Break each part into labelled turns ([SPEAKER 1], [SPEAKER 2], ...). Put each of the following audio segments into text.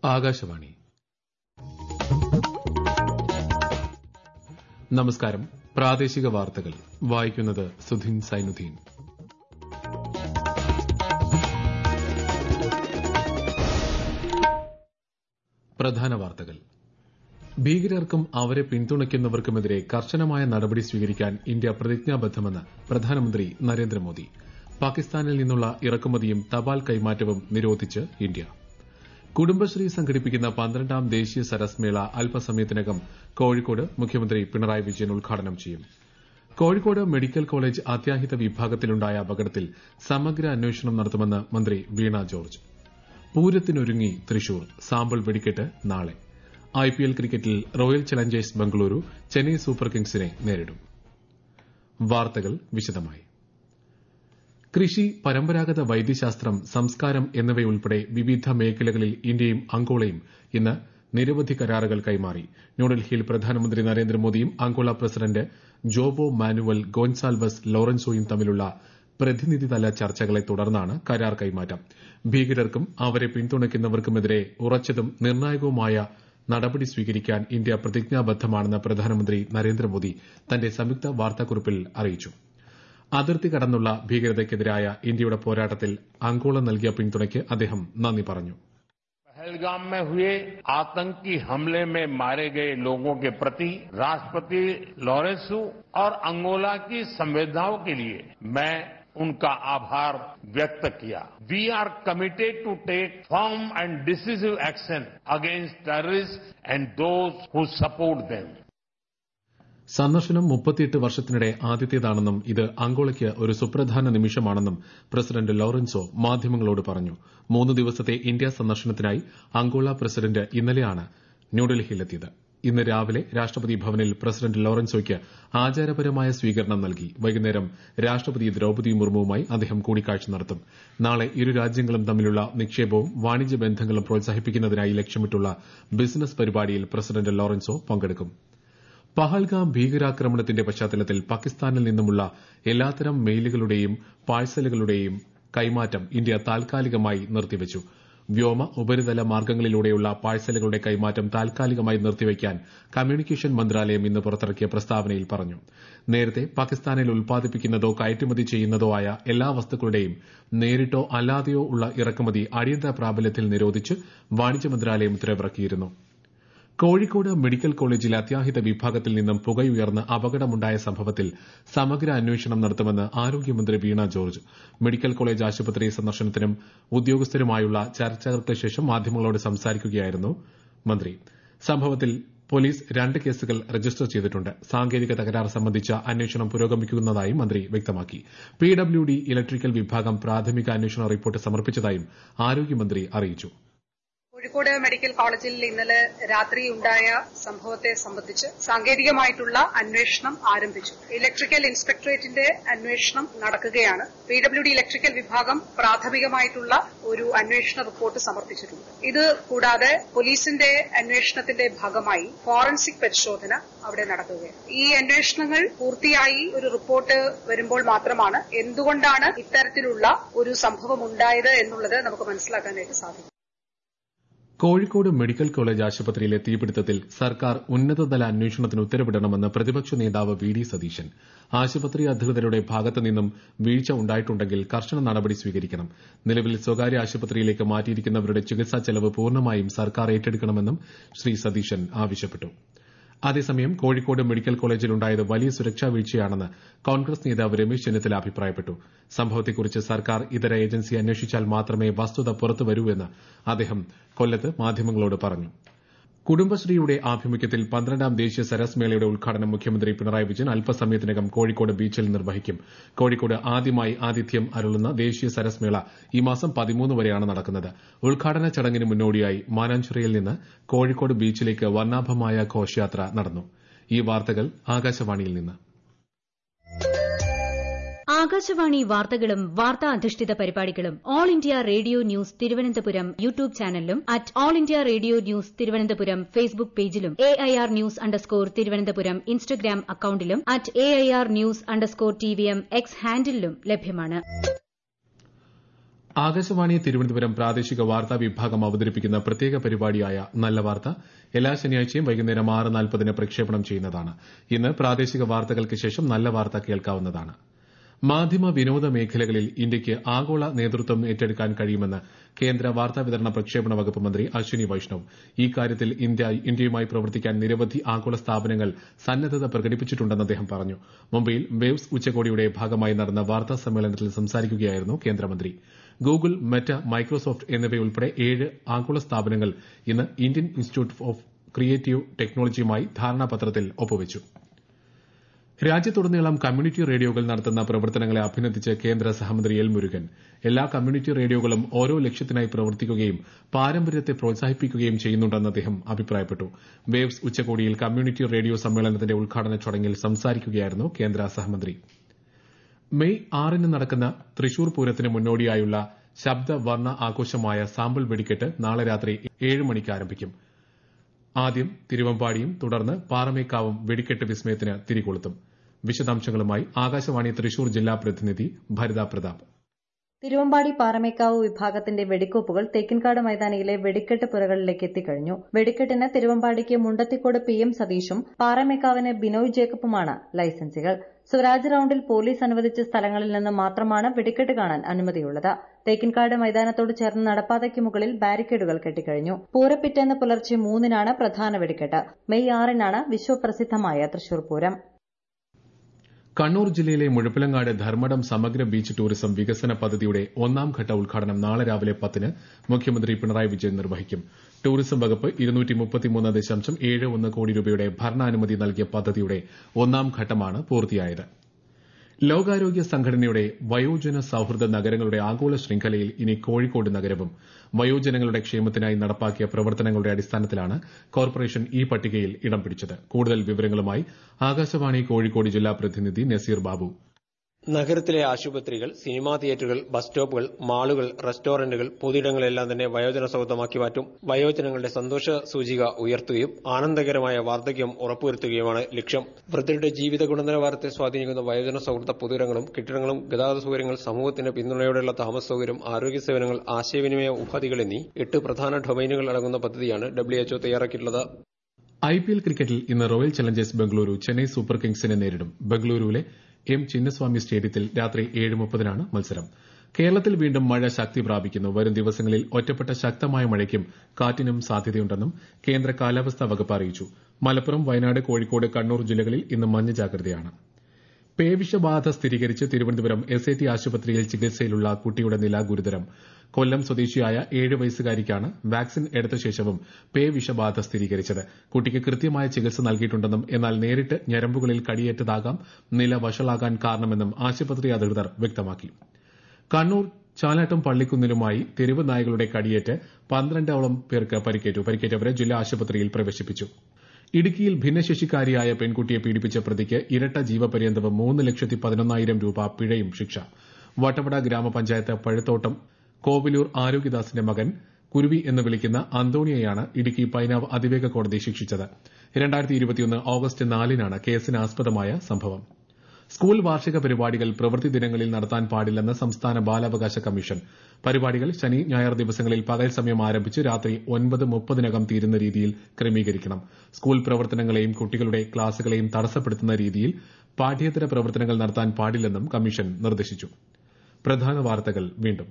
[SPEAKER 1] ആകാശവാണി നമസ്കാരം പ്രാദേശിക വാർത്തകൾ വായിക്കുന്നത് സുധിൻ സൈനുദ്ദീൻ പ്രധാന വാർത്തകൾ ഭീകരർക്കും അവരെ പിന്തുണയ്ക്കുന്നവർക്കുമെതിരെ കർശനമായ നടപടി സ്വീകരിക്കാൻ ഇന്ത്യ പ്രതിജ്ഞാബദ്ധമെന്ന് പ്രധാനമന്ത്രി നരേന്ദ്രമോദി പാകിസ്ഥാനിൽ നിന്നുള്ള ഇറക്കുമതിയും തപാൽ കൈമാറ്റവും നിരോധിച്ച് ഇന്ത്യ കുടുംബശ്രീ സംഘടിപ്പിക്കുന്ന പന്ത്രണ്ടാം ദേശീയ സരസ് മേള അല്പസമയത്തിനകം കോഴിക്കോട് മുഖ്യമന്ത്രി പിണറായി വിജയൻ ഉദ്ഘാടനം ചെയ്യും കോഴിക്കോട് മെഡിക്കൽ കോളേജ് അത്യാഹിത വിഭാഗത്തിലുണ്ടായ അപകടത്തിൽ സമഗ്ര അന്വേഷണം നടത്തുമെന്ന് മന്ത്രി വീണ ജോർജ് പൂരത്തിനൊരുങ്ങി തൃശൂർ സാമ്പിൾ വെടിക്കെട്ട് നാളെ ഐപിഎൽ ക്രിക്കറ്റിൽ Royal Challengers Bengaluru Chennai Super കിങ്സിനെ നേരിടും വാർത്തകൾ വിശദമായി കൃഷി പരമ്പരാഗത വൈദ്യശാസ്ത്രം സംസ്കാരം എന്നിവയുൾപ്പെടെ വിവിധ മേഖലകളിൽ ഇന്ത്യയും അങ്കോളയും ഇന്ന് നിരവധി കരാറുകൾ കൈമാറി ന്യൂഡൽഹിയിൽ പ്രധാനമന്ത്രി നരേന്ദ്രമോദിയും അങ്കോള പ്രസിഡന്റ് ജോബോ മാനുവൽ ഗോൺസാൽവസ് ലോറൻസോയും തമ്മിലുള്ള പ്രതിനിധിതല ചർച്ചകളെ തുടർന്നാണ് കരാർ കൈമാറ്റം ഭീകരർക്കും അവരെ പിന്തുണയ്ക്കുന്നവർക്കുമെതിരെ ഉറച്ചതും നിർണായകവുമായ നടപടി സ്വീകരിക്കാൻ ഇന്ത്യ പ്രതിജ്ഞാബദ്ധമാണെന്ന് പ്രധാനമന്ത്രി നരേന്ദ്രമോദി തന്റെ സംയുക്ത വാർത്താക്കുറിപ്പിൽ അറിയിച്ചു അതിർത്തി കടന്നുള്ള ഭീകരതയ്ക്കെതിരായ ഇന്ത്യയുടെ പോരാട്ടത്തിൽ അങ്കോള നൽകിയ പിന്തുണയ്ക്ക് അദ്ദേഹം നന്ദി പറഞ്ഞു
[SPEAKER 2] पहलगाम में हुए आतंकी हमले में मारे गए लोगों के प्रति राष्ट्रपति लॉरेंसू और अंगोला की संवेदनाओं के लिए मैं उनका आभार व्यक्त किया we are committed to take firm and decisive action against terrorist and those who support them
[SPEAKER 1] സന്ദർശനം മുപ്പത്തിയെട്ട് വർഷത്തിനിടെ ആദ്യത്തേതാണെന്നും ഇത് അങ്കോളയ്ക്ക് ഒരു സുപ്രധാന നിമിഷമാണെന്നും പ്രസിഡന്റ് ലോറൻസോ മാധ്യമങ്ങളോട് പറഞ്ഞു മൂന്ന് ദിവസത്തെ ഇന്ത്യ സന്ദർശനത്തിനായി അങ്കോള പ്രസിഡന്റ് ഇന്നലെയാണ് ന്യൂഡൽഹിയിലെത്തിയത് ഇന്ന് രാവിലെ രാഷ്ട്രപതി ഭവനിൽ പ്രസിഡന്റ് ലോറൻസോയ്ക്ക് ആചാരപരമായ സ്വീകരണം നൽകി വൈകുന്നേരം രാഷ്ട്രപതി ദ്രൌപദി മുർമുവുമായി അദ്ദേഹം കൂടിക്കാഴ്ച നടത്തും നാളെ ഇരു രാജ്യങ്ങളും തമ്മിലുള്ള നിക്ഷേപവും വാണിജ്യ ബന്ധങ്ങളും പ്രോത്സാഹിപ്പിക്കുന്നതിനായി ലക്ഷ്യമിട്ടുള്ള ബിസിനസ് പരിപാടിയിൽ പ്രസിഡന്റ് ലോറൻസോ പങ്കെടുക്കും പഹൽഗാം ഭീകരാക്രമണത്തിന്റെ പശ്ചാത്തലത്തിൽ പാകിസ്ഥാനിൽ നിന്നുമുള്ള എല്ലാത്തരം മെയിലുകളുടെയും പാഴ്സലുകളുടെയും കൈമാറ്റം ഇന്ത്യ താൽക്കാലികമായി നിർത്തിവച്ചു വ്യോമ ഉപരിതല മാർഗ്ഗങ്ങളിലൂടെയുള്ള പാഴ്സലുകളുടെ കൈമാറ്റം താൽക്കാലികമായി നിർത്തിവയ്ക്കാൻ കമ്മ്യൂണിക്കേഷൻ മന്ത്രാലയം ഇന്ന് പുറത്തിറക്കിയ പ്രസ്താവനയിൽ പറഞ്ഞു നേരത്തെ പാകിസ്ഥാനിൽ ഉൽപ്പാദിപ്പിക്കുന്നതോ കയറ്റുമതി ചെയ്യുന്നതോ ആയ എല്ലാ വസ്തുക്കളുടെയും നേരിട്ടോ അല്ലാതെയോ ഉള്ള ഇറക്കുമതി അടിയന്തര പ്രാബല്യത്തിൽ നിരോധിച്ച് വാണിജ്യ മന്ത്രാലയം ഉത്തരവിറക്കിയിരുന്നു കോഴിക്കോട് മെഡിക്കൽ കോളേജിലെ അത്യാഹിത വിഭാഗത്തിൽ നിന്നും പുകയുയർന്ന് അപകടമുണ്ടായ സംഭവത്തിൽ സമഗ്ര അന്വേഷണം നടത്തുമെന്ന് ആരോഗ്യമന്ത്രി വീണ ജോർജ് മെഡിക്കൽ കോളേജ് ആശുപത്രി സന്ദർശനത്തിനും ഉദ്യോഗസ്ഥരുമായുള്ള ചർച്ചകൾക്ക് ശേഷം മാധ്യമങ്ങളോട് സംസാരിക്കുകയായിരുന്നു മന്ത്രി സംഭവത്തിൽ പോലീസ് രണ്ട് കേസുകൾ രജിസ്റ്റർ ചെയ്തിട്ടുണ്ട് സാങ്കേതിക തകരാർ സംബന്ധിച്ച അന്വേഷണം പുരോഗമിക്കുന്നതായും മന്ത്രി വ്യക്തമാക്കി പിഡബ്ല്യുഡി ഇലക്ട്രിക്കൽ വിഭാഗം പ്രാഥമിക അന്വേഷണ റിപ്പോർട്ട് സമർപ്പിച്ചതായും ആരോഗ്യമന്ത്രി അറിയിച്ചു
[SPEAKER 3] കോഴിക്കോട് മെഡിക്കൽ കോളേജിൽ ഇന്നലെ രാത്രി ഉണ്ടായ സംഭവത്തെ സംബന്ധിച്ച് സാങ്കേതികമായിട്ടുള്ള അന്വേഷണം ആരംഭിച്ചു ഇലക്ട്രിക്കൽ ഇൻസ്പെക്ടറേറ്റിന്റെ അന്വേഷണം നടക്കുകയാണ് പി ഡബ്ല്യു ഡി ഇലക്ട്രിക്കൽ വിഭാഗം പ്രാഥമികമായിട്ടുള്ള ഒരു അന്വേഷണ റിപ്പോർട്ട് സമർപ്പിച്ചിട്ടുണ്ട് ഇത് കൂടാതെ പോലീസിന്റെ അന്വേഷണത്തിന്റെ ഭാഗമായി ഫോറൻസിക് പരിശോധന അവിടെ നടക്കുകയാണ് ഈ അന്വേഷണങ്ങൾ പൂർത്തിയായി ഒരു റിപ്പോർട്ട് വരുമ്പോൾ മാത്രമാണ് എന്തുകൊണ്ടാണ് ഇത്തരത്തിലുള്ള ഒരു സംഭവം ഉണ്ടായത് എന്നുള്ളത് നമുക്ക് മനസ്സിലാക്കാനായിട്ട് സാധിക്കും
[SPEAKER 1] കോഴിക്കോട് മെഡിക്കൽ കോളേജ് ആശുപത്രിയിലെ തീപിടുത്തത്തിൽ സർക്കാർ ഉന്നതതല അന്വേഷണത്തിന് ഉത്തരവിടണമെന്ന് പ്രതിപക്ഷ നേതാവ് വി ഡി സതീശൻ ആശുപത്രി അധികൃതരുടെ ഭാഗത്തു നിന്നും വീഴ്ച ഉണ്ടായിട്ടുണ്ടെങ്കിൽ കർശന നടപടി സ്വീകരിക്കണം നിലവിൽ സ്വകാര്യ ആശുപത്രിയിലേക്ക് മാറ്റിയിരിക്കുന്നവരുടെ ചികിത്സാ ചെലവ് പൂർണ്ണമായും സർക്കാർ ഏറ്റെടുക്കണമെന്നും ശ്രീ സതീശൻ ആവശ്യപ്പെട്ടു അതേസമയം കോഴിക്കോട് മെഡിക്കൽ കോളേജിൽ ഉണ്ടായത് വലിയ സുരക്ഷാ വീഴ്ചയാണെന്ന് കോൺഗ്രസ് നേതാവ് രമേശ് ചെന്നിത്തല അഭിപ്രായപ്പെട്ടു സംഭവത്തെക്കുറിച്ച് സർക്കാർ ഇതര ഏജൻസി അന്വേഷിച്ചാൽ മാത്രമേ വസ്തുത പുറത്തുവരൂ എന്ന് അദ്ദേഹം കൊല്ലത്ത് മാധ്യമങ്ങളോട് പറഞ്ഞു കുടുംബശ്രീയുടെ ആഭിമുഖ്യത്തിൽ പന്ത്രണ്ടാം ദേശീയ സരസ് മേളയുടെ ഉദ്ഘാടനം മുഖ്യമന്ത്രി പിണറായി വിജയൻ അല്പസമയത്തിനകം കോഴിക്കോട് ബീച്ചിൽ നിർവഹിക്കും കോഴിക്കോട് ആദ്യമായി ആതിഥ്യം അരുളുന്ന ദേശീയ സരസ് മേള ഈ മാസം പതിമൂന്ന് വരെയാണ് നടക്കുന്നത് ഉദ്ഘാടന ചടങ്ങിന് മുന്നോടിയായി മാനാഞ്ചിറയിൽ നിന്ന് കോഴിക്കോട് ബീച്ചിലേക്ക് വർണ്ണാഭമായ ഘോഷയാത്ര നടന്നു ഈ വാർത്തകൾ ആകാശവാണിയിൽ നിന്ന്
[SPEAKER 4] ആകാശവാണി വാർത്തകളും വാർത്താ അധിഷ്ഠിത പരിപാടികളും All India Radio News Thiruvananthapuram YouTube ചാനലിലും at All India Radio News Thiruvananthapuram Facebook പേജിലും A I R news underscore Thiruvananthapuram Instagram അക്കൌണ്ടിലും at A I R news underscore T V M X ഹാൻഡിലും ലഭ്യമാണ്
[SPEAKER 1] ആകാശവാണി തിരുവനന്തപുരം പ്രാദേശിക വാർത്താ വിഭാഗം അവതരിപ്പിക്കുന്ന പ്രത്യേക പരിപാടിയായ നല്ല വാർത്ത എല്ലാ ശനിയാഴ്ചയും വൈകുന്നേരം ആറ് നാൽപ്പതിന് പ്രക്ഷേപണം ചെയ്യുന്നതാണ് ഇന്ന് പ്രാദേശിക വാർത്തകൾക്ക് ശേഷം നല്ല വാർത്ത കേൾക്കാവുന്നതാണ് മാധ്യമ വിനോദ മേഖലകളിൽ ഇന്ത്യയ്ക്ക് ആഗോള നേതൃത്വം ഏറ്റെടുക്കാൻ കഴിയുമെന്ന് കേന്ദ്ര വാർത്താവിതരണ പ്രക്ഷേപണ വകുപ്പ് മന്ത്രി അശ്വിനി വൈഷ്ണവ് ഈ കാര്യത്തിൽ ഇന്ത്യയുമായി പ്രവർത്തിക്കാൻ നിരവധി ആഗോള സ്ഥാപനങ്ങൾ സന്നദ്ധത പ്രകടിപ്പിച്ചിട്ടുണ്ടെന്ന് അദ്ദേഹം പറഞ്ഞു മുംബൈയിൽ വേവ്സ് ഉച്ചകോടിയുടെ ഭാഗമായി നടന്ന വാർത്താ സമ്മേളനത്തിൽ സംസാരിക്കുകയായിരുന്നു കേന്ദ്രമന്ത്രി ഗൂഗിൾ മെറ്റ മൈക്രോസോഫ്റ്റ് എന്നിവയുൾപ്പെടെ ഏഴ് ആഗോള സ്ഥാപനങ്ങൾ ഇന്ന് ഇന്ത്യൻ ഇൻസ്റ്റിറ്റ്യൂട്ട് ഓഫ് ക്രിയേറ്റീവ് ടെക്നോളജിയുമായി ധാരണാപത്രത്തിൽ ഒപ്പുവച്ചു രാജ്യത്തുടനീളം കമ്മ്യൂണിറ്റി റേഡിയോകൾ നടത്തുന്ന പ്രവർത്തനങ്ങളെ അഭിനന്ദിച്ച് കേന്ദ്ര സഹമന്ത്രി എൽ മുരുകൻ എല്ലാ കമ്മ്യൂണിറ്റി റേഡിയോകളും ഓരോ ലക്ഷ്യത്തിനായി പ്രവർത്തിക്കുകയും പാരമ്പര്യത്തെ പ്രോത്സാഹിപ്പിക്കുകയും ചെയ്യുന്നുണ്ടെന്ന് അദ്ദേഹം അഭിപ്രായപ്പെട്ടു വേവ്സ് ഉച്ചകോടിയിൽ കമ്മ്യൂണിറ്റി റേഡിയോ സമ്മേളനത്തിന്റെ ഉദ്ഘാടന ചടങ്ങിൽ സംസാരിക്കുകയായിരുന്നു കേന്ദ്ര സഹമന്ത്രി മെയ് ആറിന് നടക്കുന്ന തൃശൂർ പൂരത്തിന് മുന്നോടിയായുള്ള ശബ്ദ വർണ്ണ ആഘോഷമായ സാമ്പിൾ വെടിക്കെട്ട് നാളെ രാത്രി ഏഴ് മണിക്ക് ആരംഭിക്കും ആദ്യം തിരുവമ്പാടിയും തുടർന്ന് പാറമേക്കാവും വെടിക്കെട്ട് വിസ്മയത്തിന് തിരികൊളുത്തും വിശദാംശങ്ങളുമായി ആകാശവാണി തൃശൂർ ജില്ലാ പ്രതിനിധി ഭരിത പ്രതാപ്
[SPEAKER 5] തിരുവമ്പാടി പാറമേക്കാവ് വിഭാഗത്തിന്റെ വെടിക്കോപ്പുകൾ തേക്കിൻകാട് മൈതാനിയിലെ വെടിക്കെട്ട് പുരകളിലേക്ക് എത്തിക്കഴിഞ്ഞു വെടിക്കെട്ടിന് തിരുവമ്പാടിക്ക് മുണ്ടത്തിക്കോട് പി എം സതീഷും പാറമേക്കാവിന് ബിനോയ് ജേക്കബുമാണ് ലൈസൻസുകൾ സ്വരാജ് റൌണ്ടിൽ പോലീസ് അനുവദിച്ച സ്ഥലങ്ങളിൽ നിന്ന് മാത്രമാണ് വെടിക്കെട്ട് കാണാൻ അനുമതിയുള്ളത് തേക്കിൻകാട് മൈതാനത്തോട് ചേർന്ന് നടപ്പാതയ്ക്ക് മുകളിൽ ബാരിക്കേഡുകൾ കെട്ടിക്കഴിഞ്ഞു പൂരപ്പിറ്റേന്ന് പുലർച്ചെ മൂന്നിനാണ് പ്രധാന വെടിക്കെട്ട് മെയ് ആറിനാണ് വിശ്വപ്രസിദ്ധമായ തൃശൂർ പൂരം
[SPEAKER 1] കണ്ണൂർ ജില്ലയിലെ മുഴപ്പിലങ്ങാട് ധർമ്മടം സമഗ്ര ബീച്ച് ടൂറിസം വികസന പദ്ധതിയുടെ ഒന്നാം ഘട്ട ഉദ്ഘാടനം നാളെ രാവിലെ പത്തിന് മുഖ്യമന്ത്രി പിണറായി വിജയൻ നിർവഹിക്കും ടൂറിസം വകുപ്പ് കോടി രൂപയുടെ ഭരണാനുമതി നൽകിയ പദ്ധതിയുടെ ഒന്നാം ഘട്ടമാണ് പൂർത്തിയായത് ലോകാരോഗ്യ സംഘടനയുടെ വയോജന സൌഹൃദ നഗരങ്ങളുടെ ആഗോള ശൃംഖലയിൽ ഇനി കോഴിക്കോട് നഗരവും വയോജനങ്ങളുടെ ക്ഷേമത്തിനായി നടപ്പാക്കിയ പ്രവർത്തനങ്ങളുടെ അടിസ്ഥാനത്തിലാണ് കോർപ്പറേഷൻ ഈ പട്ടികയിൽ ഇടം പിടിച്ചത് കൂടുതൽ വിവരങ്ങളുമായി ആകാശവാണി കോഴിക്കോട് ജില്ലാ പ്രതിനിധി നസീർ ബാബു
[SPEAKER 6] നഗരത്തിലെ ആശുപത്രികൾ സിനിമാ തിയേറ്ററുകൾ ബസ് സ്റ്റോപ്പുകൾ മാളുകൾ റെസ്റ്റോറന്റുകൾ പൊതുയിടങ്ങളെല്ലാം തന്നെ വയോജന സൌഹൃദമാക്കി മാറ്റും വയോജനങ്ങളുടെ സന്തോഷ സൂചിക ഉയർത്തുകയും ആനന്ദകരമായ വാർദ്ധക്യം ഉറപ്പുവരുത്തുകയുമാണ് ലക്ഷ്യം വൃദ്ധരുടെ ജീവിത ഗുണനിലവാരത്തെ സ്വാധീനിക്കുന്ന വയോജന സൌഹൃദ പൊതുയിടങ്ങളും കെട്ടിടങ്ങളും ഗതാഗത സൌകര്യങ്ങൾ സമൂഹത്തിന്റെ പിന്തുണയോടെയുള്ള താമസ സൌകര്യം ആരോഗ്യ സേവനങ്ങൾ ആശയവിനിമയ ഉപാധികൾ എന്നീ എട്ട് പ്രധാന ഡൊമൈനുകൾ അടങ്ങുന്ന പദ്ധതിയാണ് ഡബ്ല്യുഎച്ച്ഒ തയ്യാറാക്കിയിട്ടുള്ളത്
[SPEAKER 1] ഐ പി എൽ ക്രിക്കറ്റിൽ ഇന്ന് Royal Challengers Bengaluru Chennai Super കിങ്സിനെ നേരിടും ബംഗളൂരുവിലെ എം ചിന്നസ്വാമി സ്റ്റേഡിയത്തിൽ രാത്രി ഏഴ് മുപ്പതിനാണ് മത്സരം കേരളത്തിൽ വീണ്ടും മഴ ശക്തി പ്രാപിക്കുന്നു വരും ദിവസങ്ങളിൽ ഒറ്റപ്പെട്ട ശക്തമായ മഴയ്ക്കും കാറ്റിനും സാധ്യതയുണ്ടെന്നും കേന്ദ്ര കാലാവസ്ഥാ വകുപ്പ് അറിയിച്ചു മലപ്പുറം വയനാട് കോഴിക്കോട് കണ്ണൂർ ജില്ലകളിൽ ഇന്ന് മഞ്ഞ ജാഗ്രതയാണ് പേവിഷബാധ സ്ഥിരീകരിച്ച് തിരുവനന്തപുരം എസ് ഐ ടി ആശുപത്രിയിൽ ചികിത്സയിലുള്ള കുട്ടിയുടെ നില ഗുരുതരം കൊല്ലം സ്വദേശിയായ ഏഴ് വയസ്സുകാരിക്കാണ് വാക്സിൻ എടുത്ത ശേഷവും പേ വിഷബാധ സ്ഥിരീകരിച്ചത് കുട്ടിക്ക് കൃത്യമായ ചികിത്സ നൽകിയിട്ടുണ്ടെന്നും എന്നാൽ നേരിട്ട് ഞരമ്പുകളിൽ കടിയേറ്റതാകാം നില വഷളാകാൻ കാരണമെന്നും ആശുപത്രി അധികൃതർ വ്യക്തമാക്കി കണ്ണൂർ ചാലാട്ടും പള്ളിക്കുന്നിലുമായി തെരുവ് നായകളുടെ കടിയേറ്റ് പന്ത്രണ്ടോളം പേർക്ക് പരിക്കേറ്റു പരിക്കേറ്റവരെ ജില്ലാ ആശുപത്രിയിൽ പ്രവേശിപ്പിച്ചു ഇടുക്കിയിൽ ഭിന്നശേഷിക്കാരിയായ പെൺകുട്ടിയെ പീഡിപ്പിച്ച പ്രതിക്ക് ഇരട്ട ജീവപര്യന്തവും മൂന്ന് ലക്ഷത്തി പതിനൊന്നായിരം രൂപ പിഴയും ശിക്ഷ വട്ടവട ഗ്രാമപഞ്ചായത്ത് പഴുത്തോട്ടം കോവിലൂർ ആരോഗ്യദാസിന്റെ മകൻ കുരുവി എന്ന് വിളിക്കുന്ന അന്തോണിയെയാണ് ഇടുക്കി പൈനാവ് അതിവേഗ കോടതി ശിക്ഷിച്ചത് ഓഗസ്റ്റ് നാലിനാണ് കേസിന് ആസ്പദമായ സംഭവം സ്കൂൾ വാർഷിക പരിപാടികൾ പ്രവൃത്തി ദിനങ്ങളിൽ നടത്താൻ പാടില്ലെന്ന് സംസ്ഥാന ബാലാവകാശ കമ്മീഷൻ പരിപാടികൾ ശനി ഞായർ ദിവസങ്ങളിൽ പകൽ സമയം ആരംഭിച്ച് രാത്രി ഒൻപത് മുപ്പതിനകം തീരുന്ന രീതിയിൽ ക്രമീകരിക്കണം സ്കൂൾ പ്രവർത്തനങ്ങളെയും കുട്ടികളുടെ ക്ലാസുകളെയും തടസ്സപ്പെടുത്തുന്ന രീതിയിൽ പാഠ്യേതര പ്രവർത്തനങ്ങൾ നടത്താൻ പാടില്ലെന്നും കമ്മീഷൻ നിർദ്ദേശിച്ചു പ്രധാന വാർത്തകൾ വീണ്ടും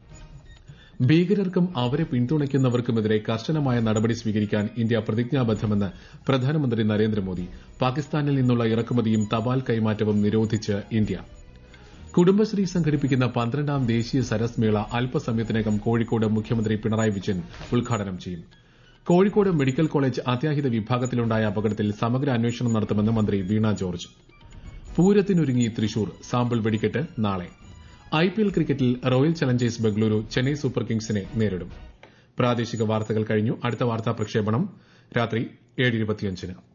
[SPEAKER 1] ഭീകരർക്കും അവരെ പിന്തുണയ്ക്കുന്നവർക്കുമെതിരെ കർശനമായ നടപടി സ്വീകരിക്കാൻ ഇന്ത്യ പ്രതിജ്ഞാബദ്ധമെന്ന് പ്രധാനമന്ത്രി നരേന്ദ്രമോദി പാകിസ്ഥാനിൽ നിന്നുള്ള ഇറക്കുമതിയും തപാൽ കൈമാറ്റവും നിരോധിച്ച് ഇന്ത്യ കുടുംബശ്രീ സംഘടിപ്പിക്കുന്ന പന്ത്രണ്ടാം ദേശീയ സരസ് മേള അല്പസമയത്തിനകം കോഴിക്കോട് മുഖ്യമന്ത്രി പിണറായി വിജയൻ ഉദ്ഘാടനം ചെയ്യും കോഴിക്കോട് മെഡിക്കൽ കോളേജ് അത്യാഹിത വിഭാഗത്തിലുണ്ടായ അപകടത്തിൽ സമഗ്ര അന്വേഷണം നടത്തുമെന്ന് മന്ത്രി വീണ ജോർജ് പൂരത്തിനൊരുങ്ങി തൃശൂർ സാമ്പിൾ വെടിക്കെട്ട് നാളെ ഐ പി എൽ ക്രിക്കറ്റിൽ Royal Challengers Bengaluru Chennai Super കിങ്സിനെ നേരിടും പ്രാദേശിക വാർത്തകൾ കഴിഞ്ഞു അടുത്ത വാർത്താ പ്രക്ഷേപണം രാത്രി ഏഴ് ഇരുപത്തിയഞ്ചിന്